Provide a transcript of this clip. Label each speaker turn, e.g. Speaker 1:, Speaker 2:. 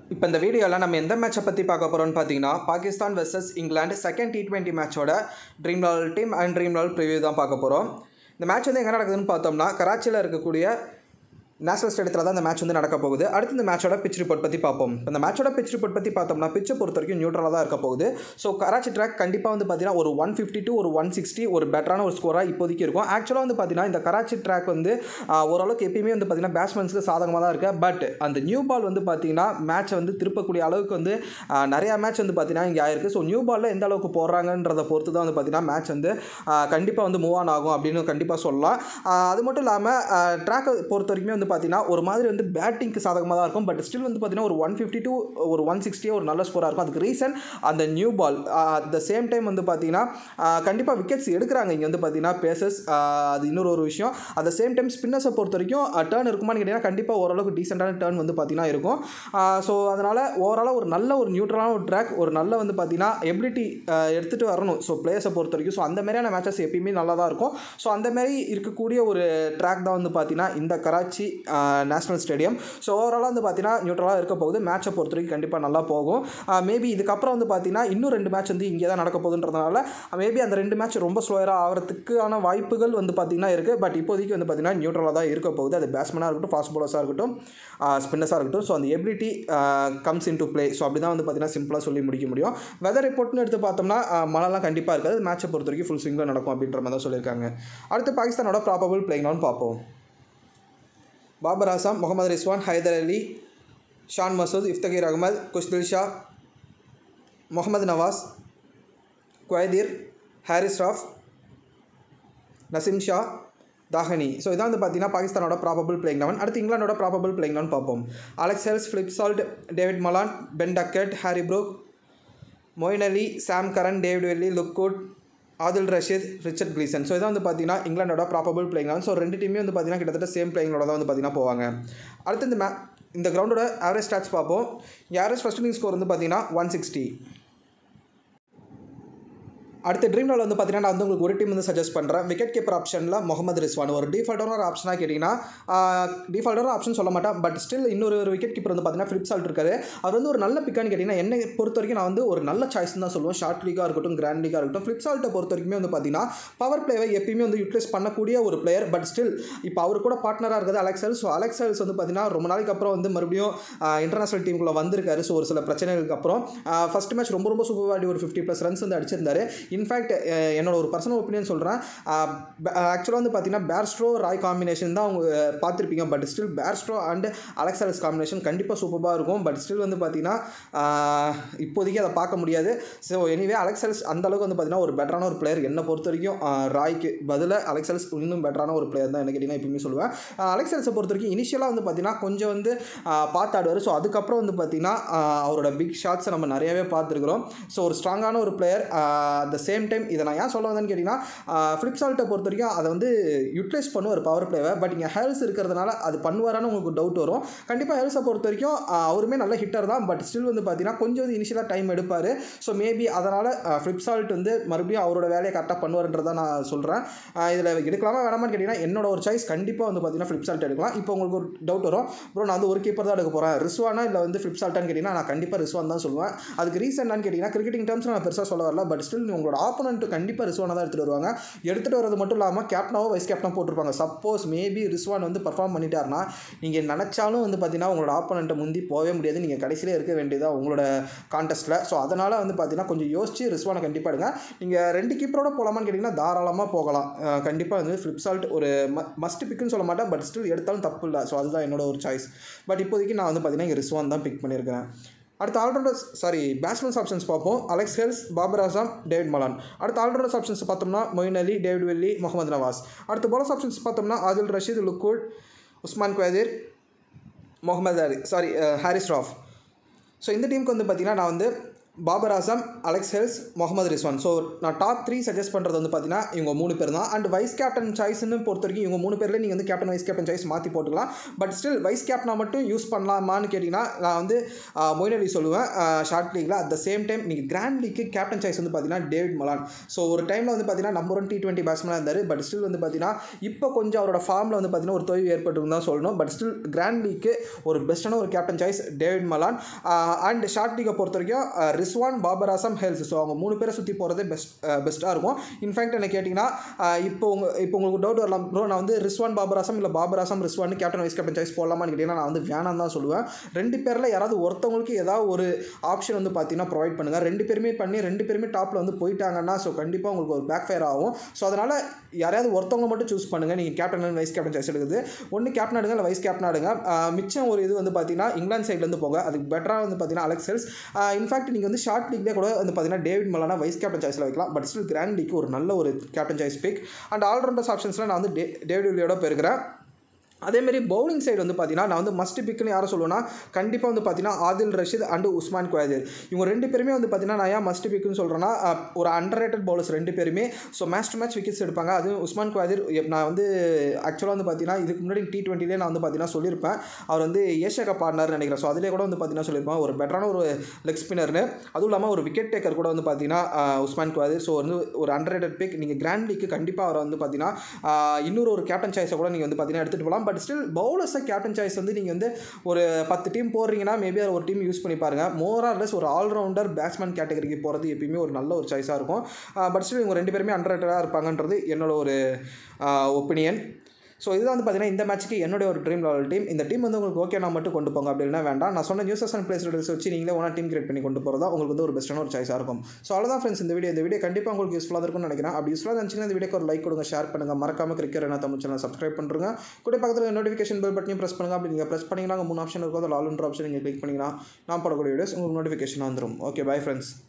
Speaker 1: இப்போ இந்த வீடியோவில் நம்ம எந்த மேட்சை பற்றி பார்க்க போகிறோம்னு பார்த்தீங்கன்னா Pakistan versus England second T twenty மேட்சோட dream level team and dream level preview தான் பார்க்க போகிறோம் இந்த மேட்ச் வந்து எங்கே நடக்குதுன்னு பார்த்தோம்னா கராச்சியில் இருக்கக்கூடிய நேஷனல் ஸ்டேடியத்தில் தான் இந்த மேட்ச் வந்து நடக்க போகுது அடுத்து இந்த மேட்சோட பிச் ரிப்போர்ட் பற்றி பார்ப்போம் இப்போ இந்த மேட்சோட பிச் ரிப்போர்ட் பற்றி பார்த்தோம்னா பிச்சை பொறுத்த வரைக்கும் நியூட்ரலாக தான் இருக்க போகுது ஸோ கராச்சி ட்ராக் கண்டிப்பாக வந்து பார்த்தீங்கன்னா ஒரு ஒன் ஃபிஃப்டி டு ஒரு ஒன் சிக்ஸ்டி ஒரு பெட்டரான ஒரு ஸ்கோராக இப்போதைக்கு இருக்கும் ஆக்சுவலாக வந்து பார்த்தீங்கன்னா இந்த கராச்சி ட்ராக் வந்து ஆஹ், ஓரளவுக்கு எப்பயுமே வந்து பார்த்தீங்கன்னா பேட்ஸ்மேன்ஸ்க்கு சாதகமாக தான் இருக்குது பட் அந்த நியூ பால் வந்து பார்த்தீங்கன்னா மேட்சை வந்து திருப்பக்கூடிய அளவுக்கு வந்து ஆஹ், நிறையா மேட்ச் வந்து பார்த்தீங்கன்னா இங்கே ஆயிருக்கு ஸோ நியூ பாலில் எந்த அளவுக்கு போடுறாங்கன்றதை பொறுத்து தான் வந்து பார்த்தீங்கன்னா மேட்ச் வந்து கண்டிப்பாக வந்து மூவ் ஆன் ஆகும் அப்படின்னு கண்டிப்பாக சொல்லலாம் ஆஹ், அது மட்டும் இல்லாமல் ட்ராக்கை பொறுத்த வரைக்குமே வந்து பார்த்தீங்கன்னா ஒரு மாதிரி வந்து பேட்டிங்க்கு சாதகமாக தான் இருக்கும் பட் ஸ்டில் வந்து பார்த்தீங்கன்னா ஒரு ஒன் ஃபிஃப்டி டு ஒரு ஒன் சிக்ஸ்டியே ஒரு நல்ல ஸ்கோராக இருக்கும் அதுக்கு ரீசன் அந்த new ball at the same time வந்து பார்த்தீங்கன்னா கண்டிப்பாக விக்கெட்ஸ் எடுக்கிறாங்க இங்கே வந்து பார்த்தீங்கன்னா பேசஸ் அது இன்னொரு ஒரு விஷயம் அட் த சேம் டைம் ஸ்பின்னர்ஸை பொறுத்த வரைக்கும் டேர்ன் இருக்குமான்னு கேட்டிங்கன்னா கண்டிப்பாக ஓரளவுக்கு டீசெண்டான டேர்ன் வந்து பார்த்தீங்கன்னா இருக்கும் ஸோ அதனால் ஓவராலாக ஒரு நல்ல ஒரு நியூட்ரலான ஒரு ட்ராக் ஒரு நல்ல வந்து பார்த்தீங்கன்னா எபிலிட்டி எடுத்துகிட்டு வரணும் ஸோ பிளேயர்ஸை பொறுத்த வரைக்கும் ஸோ அந்த மாதிரியான மேட்சஸ் எப்பயுமே நல்லா தான் இருக்கும் ஸோ அந்த மாதிரி இருக்கக்கூடிய ஒரு ட்ராக் தான் வந்து பார்த்தீங்கன்னா இந்த கராச்சி நேஷனல் ஸ்டேடியம் ஸோ ஓவராலாக வந்து பார்த்தீங்கன்னா நியூட்ரலாக இருக்க போகுது மேட்சை பொறுத்த வரைக்கும் கண்டிப்பாக நல்லா போகும் மேபி இதுக்கப்புறம் வந்து பார்த்தீங்கன்னா இன்னும் ரெண்டு மேட்ச் வந்து இங்கே தான் நடக்க போகுதுன்றதுனால மேபி அந்த ரெண்டு மேட்ச் ரொம்ப ஸ்லோயராக ஆகிறதுக்கான வாய்ப்புகள் வந்து பார்த்தீங்கன்னா இருக்குது பட் இப்போதைக்கு வந்து பார்த்தீங்கன்னா நியூட்ரலாக தான் இருக்க போகுது அது பேட்ஸ்மேனாக இருக்கட்டும் ஃபாஸ்ட் பாலர்ஸாக இருக்கட்டும் ஸ்பின்னர்ஸாக இருக்கட்டும் ஸோ அந்த ability comes into play so அப்படி தான் வந்து பார்த்தீங்கன்னா சிம்பிளாக சொல்லி முடிக்க முடியும் வெதர் ரிப்போர்ட்னு எடுத்து பார்த்தோம்னா ஆஹ், மழைலாம் கண்டிப்பாக இருக்காது மேட்சை பொறுத்த வரைக்கும் ஃபுல் ஸ்விங்கில் நடக்கும் அப்படின்ற மாதிரி தான் சொல்லியிருக்காங்க அடுத்து பாகிஸ்தானோட ப்ராபபிள் பிளேயிங் பார்ப்போம் பாபர் ஆசாம் முகமது ரிஸ்வான் ஹைதர் அலி ஷான் மசூத் இஃப்தகீர் அகமது குஷ்தில் ஷா முகமது நவாஸ் குவைதீர் ஹாரிஸ் ராஃப் நசீம் ஷா தாஹனி ஸோ இதான் வந்து பார்த்தீங்கன்னா பாகிஸ்தானோட ப்ராபபிள் பிளேயிங் லெவன் அடுத்து இங்கிலாண்டோட ப்ராபபிள் பிளேயிங் லெவன் பார்ப்போம் Alex Hales Philip Salt David Malan Ben Duckett Harry Brook Moeen Ali Sam Curran David Willey Luke Wood Adil Rashid Richard Gleeson so இதான் வந்து பார்த்தீங்கன்னா இங்கிலாண்டோட ப்ராபபிள் பிளேயிங் லெவன் ஸோ ரெண்டு டீமே வந்து பார்த்தீங்கன்னா கிட்டத்தட்ட சேம் பிளேயிங்களோட தான் வந்து பார்த்தீங்கன்னா போவாங்க அடுத்து இந்த மே இந்த கிரவுண்டோட ஆவரேஜ் ஸ்டாட்ஸ் பார்ப்போம் ஆவரேஜ் ஃபஸ்ட் இன்னிங் ஸ்கோர் வந்து பார்த்தீங்கன்னா ஒன் சிக்ஸ்டி அடுத்த ட்ரீம் லெவல் வந்து பார்த்தீங்கன்னா நான் வந்து உங்களுக்கு ஒரு டீம் வந்து சஜஸ்ட் பண்ணுறேன் விக்கெட் கீப்பர் ஆப்ஷனில் முகமது ரிஸ்வான் ஒரு டிஃபால்ட்டான ஒரு ஆப்ஷனாக கேட்டிங்கன்னா டிஃபால்ட்டான ஆப்ஷன் சொல்ல மாட்டேன் பட் ஸ்டில் இன்னொரு ஒரு விக்கெட் கீப்பர் வந்து பார்த்தீங்கன்னா ஃபிலிப் சால்ட் இருக்காரு அவர் வந்து ஒரு நல்ல பிக்கான்னு கேட்டிங்கன்னா என்னை பொறுத்த வரைக்கும் நான் வந்து ஒரு நல்ல சாய்ஸ் தான் சொல்லுவேன் ஷார்ட் லீகாக இருக்கட்டும் கிராண்ட் லீகாக இருக்கட்டும் ஃபிலிப் சால்ட்டை பொறுத்த வரைக்குமே வந்து பார்த்தீங்கன்னா பவர் பிளேவை எப்பயுமே வந்து யூட்டிலைஸ் பண்ணக்கூடிய ஒரு பிளேயர் பட் ஸ்டில் இப்போ அவர் கூட பார்ட்னராக இருக்கிறது அலெக்சல் ஸோ அலெக்சல்ஸ் வந்து பார்த்தீங்கன்னா ரொம்ப நாளைக்கு அப்புறம் வந்து மறுபடியும் இன்டர்நேஷனல் டீமுக்குள்ளே வந்திருக்காரு ஸோ ஒரு சில பிரச்சனைகளுக்கு அப்புறம் ஃபஸ்ட் மேட்ச் ரொம்ப ரொம்ப சூப்பர் ஆடி ஒரு ஃபிஃப்டி ப்ளஸ் ரன்ஸ் வந்து அடிச்சிருந்தாரு இன்ஃபேக்ட் என்னோட ஒரு பர்சனல் ஒப்பீனியன் சொல்கிறேன் ஆக்சுவலாக வந்து பார்த்தீங்கன்னா பேர்ஸ்ட்ரோ ராய் காம்பினேஷன் தான் அவங்க பார்த்துருப்பீங்க but still Bairstow and Alex Hales combination கண்டிப்பாக சூப்பராக இருக்கும் பட் ஸ்டில் வந்து பார்த்தீங்கன்னா ஆஹ், இப்போதைக்கு அதை பார்க்க முடியாது ஸோ எனிவே அலெக்சாலஸ் அந்த அளவுக்கு வந்து பார்த்தீங்கன்னா ஒரு பெட்டரான ஒரு பிளேயர் என்னை பொறுத்த வரைக்கும் ஆஹ், ராய்க்கு பதிலாக அலெக்சாலஸ் இன்னும் பெட்டரான ஒரு பிளேயர் தான் என்ன கேட்டிங்கன்னா எப்பயுமே சொல்லுவேன் அலெக்சாலஸை பொறுத்த வரைக்கும் இனிஷியலாக வந்து பார்த்தீங்கன்னா கொஞ்சம் வந்து ஆஹ், பார்த்து ஆடுவார் ஸோ அதுக்கப்புறம் வந்து பார்த்தீங்கன்னா ஆஹ், அவரோட பிக் ஷாட்ஸை நம்ம நிறையவே பார்த்துருக்குறோம் ஸோ ஒரு ஸ்ட்ராங்கான ஒரு player at the same time இதை நான் ஏன் சொல்ல வந்தேன்னு கேட்டிங்கன்னா ஃப்ளிப் சால்ட்டை பொறுத்த வரைக்கும் அதை வந்து யூட்டிலைஸ் பண்ணுவார் பவர் பிளேவை பட் இங்கே ஹெல்ஸ் இருக்கிறதுனால அது பண்ணுவாரான்னு உங்களுக்கு டவுட் வரும் கண்டிப்பாக ஹெல்ஸை பொறுத்த வரைக்கும் ஆஹ், அவருமே நல்ல ஹிட்டர் தான் பட் ஸ்டில் வந்து பார்த்தீங்கன்னா கொஞ்சம் வந்து இனிஷியலாக டைம் எடுப்பார் ஸோ மேபி அதனால் ஃப்ளிப் சால்ட் வந்து மறுபடியும் அவரோட வேலையை கரெக்டாக பண்ணுவார்ன்றதை நான் சொல்கிறேன் இதில் எடுக்கலாமா வேணாமான்னு கேட்டிங்கன்னா என்னோட ஒரு சாய்ஸ் கண்டிப்பாக வந்து பார்த்தீங்கன்னா ஃப்ளிப் சால்ட் எடுக்கலாம் இப்போ உங்களுக்கு ஒரு டவுட் வரும் ப்ரோ நான் வந்து ஒரு கீப்பர் தான் எடுக்க போகிறேன் ரிஸ்வானா இல்லை வந்து ஃப்ளிப் சால்ட்டான்னு கேட்டிங்கன்னா நான் கண்டிப்பாக ரிஸ்வான் தான் சொல்லுவேன் அதுக்கு ரீசன் என்னன்னு கேட்டிங்கன்னா கிரிக்கெட்டிங் டேர்ம்ஸ் நான் பெருசாக சொல்ல வரல பட் ஸ்டில் உங்களோட ஆப்போனண்ட் கண்டிப்பாக ரிஸ்வானை தான் எடுத்துகிட்டு வருவாங்க எடுத்துகிட்டு வரது மட்டும் இல்லாமல் கேப்டனாவோ வைஸ் கேப்டன் போட்டிருப்பாங்க சப்போஸ் மேபி ரிஸ்வான் வந்து பர்ஃபார்ம் பண்ணிட்டாருன்னா நீங்கள் நினச்சாலும் வந்து பார்த்தீங்கன்னா உங்களோட ஆப்போனண்ட்டை முந்தி போகவே முடியாது நீங்கள் கடைசியிலே இருக்க வேண்டியதா உங்களோட கான்டெஸ்ட்டில் ஸோ அதனால் வந்து பார்த்தீங்கன்னா கொஞ்சம் யோசிச்சு ரிஸ்வானை கண்டிப்பாக எடுங்க நீங்கள் ரெண்டு கீப்பரோட போகலாமான்னு கேட்டிங்கன்னா தாராளமாக போகலாம் கண்டிப்பாக வந்து ஃப்ளிப் சால்ட் ஒரு மஸ்ட் பிக்குன்னு சொல்ல மாட்டேன் பட் ஸ்டில் எடுத்தாலும் தப்பு இல்லை ஸோ அதுதான் என்னோட ஒரு சாய்ஸ் பட் இப்போதைக்கு நான் வந்து பார்த்தீங்கன்னா இங்கே ரிஸ்வான் தான் பிக் பண்ணியிருக்கிறேன் அடுத்த ஆல்ரவுண்டர்ஸ் சாரி பேட்ஸ்மேன்ஸ் ஆப்ஷன்ஸ் பார்ப்போம் Alex Hales Babar Azam David Malan அடுத்த ஆல்ரவுண்டர்ஸ் ஆப்ஷன்ஸ் பார்த்தோம்னா மொயின் அலி டேவிட் வெல்லி முகமது நவாஸ் அடுத்த பாலர்ஸ் ஆப்ஷன்ஸ் பார்த்தோம்னா Adil Rashid Luke Wood Usman Qadir Mohammad Ali sorry Haris Rauf so இந்த டீமுக்கு வந்து பார்த்தீங்கன்னா நான் வந்து Babar Azam Alex Hales Mohammad Rizwan so நான் டாப் த்ரீ சஜஸ்ட் பண்ணுறது வந்து பார்த்தீங்கன்னா இவங்க மூணு பேர் தான் அண்ட் வைஸ் கேப்டன் சாய்ஸ்னு பொறுத்த வரைக்கும் இவங்க மூணு பேரில் நீங்கள் வந்து கேப்டன் வைஸ் கேப்டன் சாய்ஸ் மாற்றி போட்டுக்கலாம் பட் ஸ்டில் வைஸ் கேப்டனாக மட்டும் யூஸ் பண்ணலாமான்னு கேட்டிங்கன்னா நான் வந்து மொயின் அலி சொல்லுவேன் ஷார்ட் லீக்கில் அட் த சேம் டைம் நீங்கள் கிராண்ட் லீக்கு கேப்டன் சாய்ஸ் வந்து பார்த்தீங்கன்னா டேவிட் மலான் ஸோ ஒரு டைமில் வந்து பார்த்தீங்கன்னா நம்பர் ஒன் டி டுவெண்ட்டி பேட்ஸ்மேனாக இருந்தார் பட் ஸ்டில் வந்து பார்த்தீங்கன்னா இப்போ கொஞ்சம் அவரோட ஃபார்மில் வந்து பார்த்தீங்கன்னா ஒரு தொய்வு ஏற்பட்டு தான் சொல்லணும் பட் ஸ்டில் கிராண்ட் லீக்கு ஒரு பெஸ்ட்டான ஒரு captain choice David Malan and short லீக்கை பொறுத்த வரைக்கும் ரிஸ்வான் பாபர் ஆசம் ஹெல்ஸ் ஸோ அவங்க மூணு பேரை சுற்றி போகிறதே பெஸ்ட் பெஸ்ட்டாக இருக்கும் இன்ஃபேக்ட் என்ன கேட்டிங்கன்னா இப்போ உங்க இப்போ உங்களுக்கு டவுட் வரலாம் ப்ரோ நான் வந்து ரிஸ்வான் பாபர் ஆசம் இல்லை Babar Azam Rizwan captain vice captain choice போடலாமான்னு கேட்டிங்கன்னா நான் வந்து வேணாம் தான் சொல்லுவேன் ரெண்டு பேரில் யாராவது ஒருத்தவங்களுக்கு ஏதாவது ஒரு ஆப்ஷன் வந்து பார்த்தீங்கன்னா ப்ரொவைட் பண்ணுங்கள் ரெண்டு பேருமே பண்ணி ரெண்டு பேருமே டாப்பில் வந்து போயிட்டாங்கன்னா ஸோ கண்டிப்பாக உங்களுக்கு ஒரு பேக் ஃபயர் ஆகும் ஸோ அதனால் யாரையாவது ஒருத்தவங்க மட்டும் சூஸ் பண்ணுங்கள் நீங்கள் கேப்டன் வைஸ் கேப்டன் சாய்ஸ் எடுக்குது ஒன்று கேப்டன் ஆடுங்க இல்லை வைஸ் கேப்டன் ஆடுங்க மிச்சம் ஒரு இது வந்து பார்த்தீங்கன்னா இங்கிலாந்து சைட்லேருந்து போங்க அதுக்கு பெட்டராக வந்து பார்த்தீங்கன்னா அலெக்ஸ் ஹெல்ஸ் இன்ஃபேக்ட் நீங்கள் வந்து ஷார்ட் லீக்லேயே கூட வந்து பார்த்தீங்கன்னா டேவிட் மலானா வைஸ் கேப்டன் சாய்ஸில் வைக்கலாம் பட் ஸ்டில் கிராண்ட் லீக் ஒரு நல்ல ஒரு captain choice pick and allrounders ஆப்ஷன்ஸில் நான் வந்து டே டேவிட் வில்லியோட போயிருக்கிறேன் அதேமாரி பவுலிங் சைடு வந்து பார்த்தீங்கன்னா நான் வந்து மஸ்ட் பிக்னு யாரை சொல்லுவேன்னா கண்டிப்பாக வந்து பார்த்தீங்கன்னா ஆதில் ரஷீத் அண்டு உஸ்மான் குவாதிர் இவங்க ரெண்டு பேருமே வந்து பார்த்தீங்கன்னா நான் ஏன் மஸ்ட் பிக்னு சொல்கிறேன்னா ஒரு அண்டர் ரேட்டட் பவுலர்ஸ் ரெண்டு பேருமே so match to match wickets எடுப்பாங்க அதுவும் உஸ்மான் குவாதிர் நான் வந்து ஆக்சுவலாக வந்து பார்த்தீங்கன்னா இதுக்கு முன்னாடி டி டுவெண்ட்டிலே நான் வந்து பார்த்தீங்கன்னா சொல்லியிருப்பேன் அவர் வந்து ஏஷியா கப் ஆடினார்னு நினைக்கிறேன் ஸோ அதிலே கூட வந்து பார்த்தீங்கன்னா சொல்லியிருப்பேன் ஒரு பெட்டரான ஒரு லெக் ஸ்பின்னர்னு அதுவும் இல்லாமல் ஒரு விக்கெட் டேக்கர் கூட வந்து பார்த்தீங்கன்னா உஸ்மான் குவாதிர் ஸோ வந்து ஒரு அண்டர் ரேட்டட் பிக் நீங்கள் கிராண்ட் லீக்கு கண்டிப்பாக அவரை வந்து பார்த்தீங்கன்னா இன்னொரு ஒரு கேப்டன் சாய்ஸை கூட நீங்கள் வந்து பார்த்தீங்கன்னா எடுத்துகிட்டு போகலாம் பட் ஸ்டில் பவுலர்ஸை கேப்டன் சாய்ஸ் வந்து நீங்கள் வந்து ஒரு பத்து டீம் போடுறீங்கன்னா மேபி அதை ஒரு டீம் யூஸ் பண்ணி பாருங்கள் மோரார்லெஸ் ஒரு ஆல்ரவுண்டர் பேட்ஸ்மேன் கேட்டகரிக்கு போகிறது எப்பயுமே ஒரு நல்ல ஒரு சாய்ஸாக இருக்கும் பட் ஸ்டில் இவங்க ரெண்டு பேருமே அண்டர் ரேட்டடாக இருப்பாங்கன்றது என்னோட ஒரு ஒப்பீனியன் ஸோ இதுதான் வந்து பார்த்தீங்கன்னா இந்த மேட்ச்சுக்கு என்னுடைய ஒரு ட்ரீம் லெவல் டீம் இந்த டீம் வந்து உங்களுக்கு ஓகே நான் மட்டும் கொண்டு போங்க அப்படின்னா வேண்டாம் நான் சொன்ன நியூஸஸ் அண்ட் பிளேஸ் வச்சு நீங்களே ஒன்றா டீம் கிரியேட் பண்ணி கொண்டு போகிறதா உங்களுக்கு வந்து ஒரு பெஸ்ட்டான ஒரு சாய்ஸாக இருக்கும் ஸோ அவ்வளோதான் ஃப்ரெண்ட்ஸ் இந்த வீடியோ இந்த வீடியோ கண்டிப்பாக உங்களுக்கு யூஸ்ஃபுல்லாக இருக்கும்னு நினைக்கிறேன் அப்படி யூஸ்ஃபுல்லாக இருந்துச்சுன்னா இந்த வீடியோக்கு ஒரு லைக் கொடுங்க ஷேர் பண்ணுங்கள் மறக்காம கிரிக்கெட் என்ன தமிழ் சேனல் சப்ஸ்கிரைப் பண்ணுறங்க கூட பக்கத்தில் நோட்டிஃபிகேஷன் பெல் பட்டனையும் ப்ரெஸ் பண்ணுங்க அப்படி நீங்கள் ப்ரெஸ் பண்ணிங்கன்னா மூணு ஆப்ஷன் இருக்கும் அதில் ஆல் ஆப்ஷன் நீங்கள் கிளிக் பண்ணிங்கன்னா நான் போடக்கூடிய வீடியோஸ் உங்களுக்கு நோட்டிஃபிகேஷன் வந்துடும் ஓகே பை ஃப்ரெண்ட்ஸ்